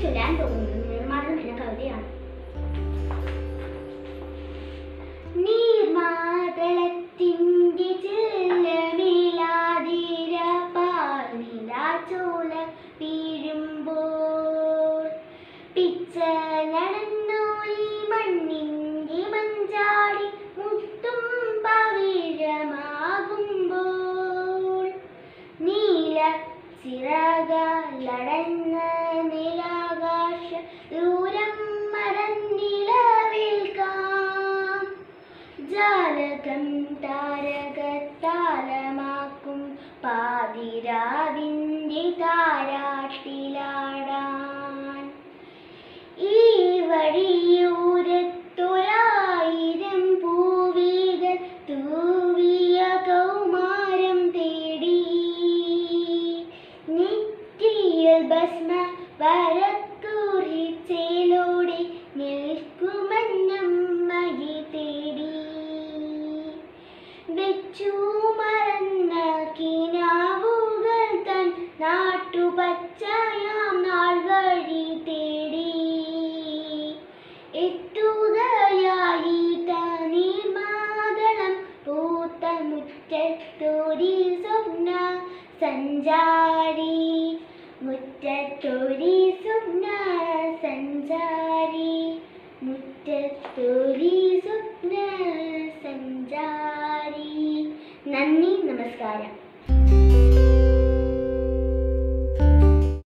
ചൊല്ലാൻ പോകുന്നത് നീർമാടം എന്ന കവിതയാണ് നീർമാതളത്തിൻ്റെ ചെല്ലമേലാതിര പാർനിലാചോല വീഴുമ്പോൾ പിച്ച നടന്നോളി മണ്ണിൻ്റെ മഞ്ചാടി മുത്തും പവിഴമാകുമ്പോൾ നീല ചിറകലടന്ന നിലാകാശ ദൂരം മറന്നിളവേൽക്കാം ജാലകം താരകത്താലമാക്കും പാതിരാവിൻ്റെ താരാട്ടിലാടാൻ ഈ വഴിയൂരത്തൊരായിരം പൂവികൾ തൂവിയ കൗമാരം തേടി നെറ്റിയിൽ ഭസ്മ വരക്കുറിച്ചേലോടെ നിൽക്കുമെന്നമ്മയെ തേടി വെച്ചു മറന്ന കിനാവുകൾ തൻ നാട്ടുപച്ചയാം നാൾ വഴി തേടി എത്തുകയായി തനിമാതളം പൂത്ത മുറ്റത്തൊരി സ്വപ്ന സഞ്ചാരി മുറ്റത്തൊരി സ്വപ്ന സഞ്ചാരി മുറ്റത്തൊരി സ്വപ്ന സഞ്ചാരി നന്ദി നമസ്കാരം